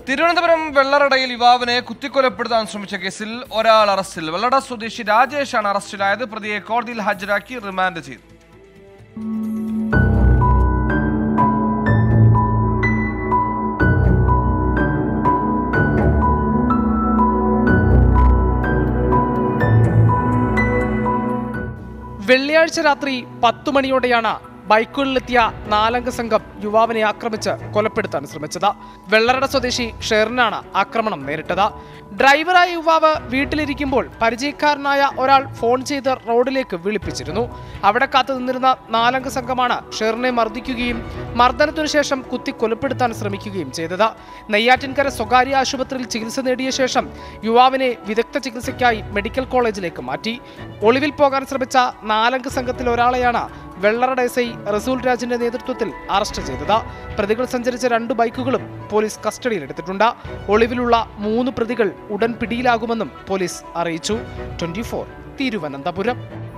തിരുവനന്തപുരം വെള്ളറടയിൽ യുവാവിനെ കുത്തിക്കൊലപ്പെടുത്താൻ ശ്രമിച്ച കേസിൽ ഒരാൾ അറസ്റ്റിൽ വെള്ളട സ്വദേശി രാജേഷാണ് അറസ്റ്റിലായത് പ്രതിയെ കോടതിയിൽ ഹാജരാക്കി റിമാൻഡ് ചെയ്തു വെള്ളിയാഴ്ച രാത്രി പത്തു മണിയോടെയാണ് ബൈക്കുകളിലെത്തിയ നാലംഗ സംഘം യുവാവിനെ ആക്രമിച്ച് കൊലപ്പെടുത്താൻ ശ്രമിച്ചത് വെള്ളറട സ്വദേശി ഷെറിനാണ് ആക്രമണം നേരിട്ടത് ഡ്രൈവറായ യുവാവ് വീട്ടിലിരിക്കുമ്പോൾ പരിചയക്കാരനായ ഒരാൾ ഫോൺ ചെയ്ത് റോഡിലേക്ക് വിളിപ്പിച്ചിരുന്നു അവിടെ കാത്തു നിന്നിരുന്ന നാലംഗ സംഘമാണ് ഷെറിനെ മർദ്ദിക്കുകയും മർദ്ദനത്തിനു ശേഷം കുത്തി കൊലപ്പെടുത്താൻ ശ്രമിക്കുകയും ചെയ്തത് നെയ്യാറ്റിൻകര സ്വകാര്യ ആശുപത്രിയിൽ ചികിത്സ നേടിയ ശേഷം യുവാവിനെ വിദഗ്ധ ചികിത്സയ്ക്കായി മെഡിക്കൽ കോളേജിലേക്ക് മാറ്റി ഒളിവിൽ പോകാൻ ശ്രമിച്ച നാലംഗ സംഘത്തിൽ ഒരാളെയാണ് വെള്ളറട എസ് ഐ റസൂൽ രാജിന്റെ നേതൃത്വത്തിൽ അറസ്റ്റ് ചെയ്തത് പ്രതികൾ സഞ്ചരിച്ച രണ്ട് ബൈക്കുകളും പോലീസ് കസ്റ്റഡിയിലെടുത്തിട്ടുണ്ട് ഒളിവിലുള്ള മൂന്ന് പ്രതികൾ ഉടൻ പിടിയിലാകുമെന്നും പോലീസ് അറിയിച്ചു ട്വന്റി തിരുവനന്തപുരം